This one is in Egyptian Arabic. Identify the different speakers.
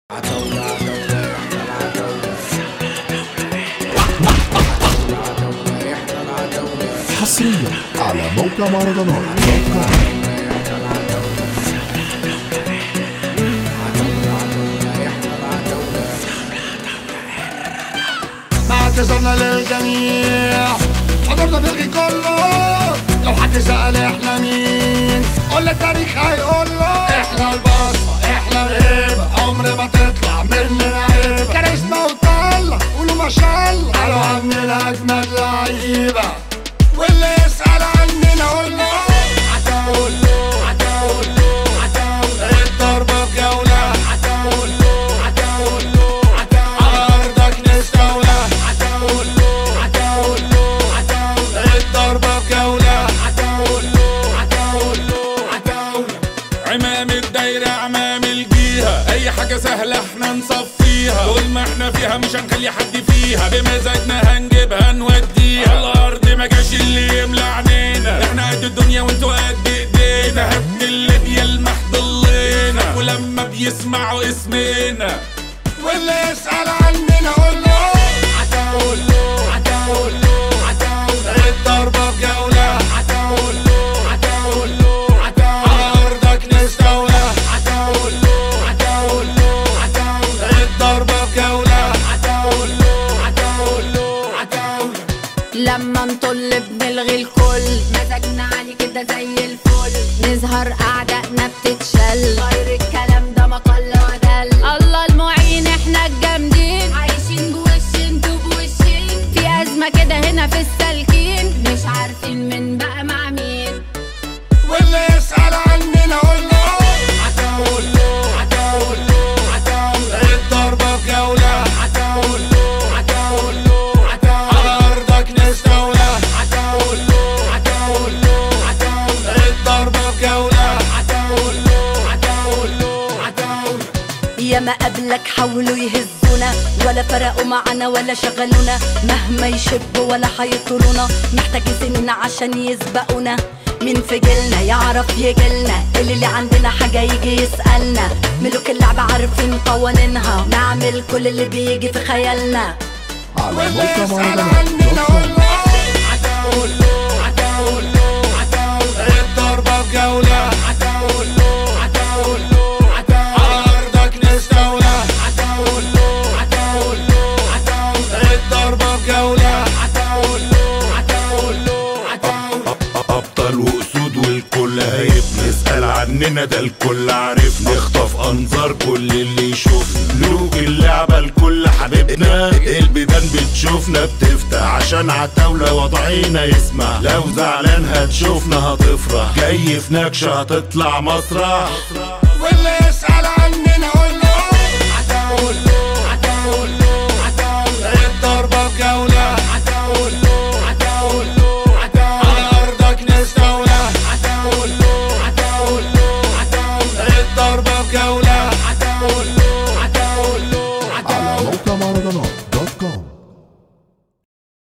Speaker 1: عتاولة عتاولة احنا العتاولة عتاولة احنا العتاولة
Speaker 2: حصريا على موقع مهرجانات دوت كوم.
Speaker 3: مع اعتذارنا للجميع حضرنا بيلغي كله لو حد سأل احنا مين قول التاريخ هيقول له احنا البصمة احنا الهيبة عمر ما تطلع مننا عيبة كاريزما وطلة قولوا ما شاء الله قالوا عننا اجمد لعيبة واللي يسأل عننا قول له عتاول عتاول عتاول الضربة بجولة عتاول عتاول عتاول على أرضك نستولى عتاول عتاول عتاول الضربة بجولة عتاول عتاول عتاول
Speaker 4: عمام الدايرة عمام الجيهة أي حاجة سهلة احنا نصفيها طول ما احنا فيها مش هنخلي حد فيها بمزاجنا هنجيبها نوديها الأرض ما جاش اللي يملى عينينا احنا قد الدنيا وانتوا قد ايدينا هبد اللي بيلمح ضلينا ولما بيسمعوا اسمنا
Speaker 3: واللي يسأل عننا قول له عتاول عتاول عتاول الضربة بجولة عتاول عتاول عتاول على أرضك نستولى عتاول عتاول عتاول الضربة بجولة عتاول عتاول عتاول
Speaker 5: لما نطل بنلغي الكل مزاجنا عالي كده زي الفل نظهر اعدائنا بتتشل غير الكلام ده مقل ودل الله المعين احنا الجامدين عايشين بوش انتوا بوشين في ازمه كده هنا في السالكين مش عارفين من بقى مع مين
Speaker 3: واللي يسأل عننا قول له عتاول عتاول عتاول الضربة بجولة عتاول عتاول عتاول على أرضك نستولى عتاول عتاول عتاول الضربة بجولة عتاول عتاول عتاول
Speaker 5: ياما قبلك حاولوا يهزونا ولا فرقوا معانا ولا شغلونا مهما يشبوا ولا هيطرونا محتاجين سنين عشان يسبقونا مين في جيلنا يعرف يجيلنا اللي, اللي عندنا حاجة يجي يسألنا ملوك اللعبة عارفين قوانينها نعمل كل اللي بيجي في خيالنا
Speaker 2: على
Speaker 3: واللي
Speaker 2: موقع
Speaker 3: يسأل
Speaker 2: مهرجانات دوت
Speaker 3: عننا
Speaker 2: كوم.
Speaker 3: قول له عتاول عتاول عتاول الضربة بجولة عتاول عتاول عتاول على أرضك نستولى عتاول عتاول عتاول الضربة بجولة عتاول عتاول عتاول
Speaker 6: ابطال واسود والكل هيبني اسال عننا ده الكل عارفنا نخطف انظار كل اللي يشوفنا ملوك اللعبه الكل حبيبنا البيبان بتشوفنا بتفتح عشان عتاولة وضعينا يسمع لو زعلان هتشوفنا هتفرح جاي في نكشه هتطلع مسرح
Speaker 3: واللي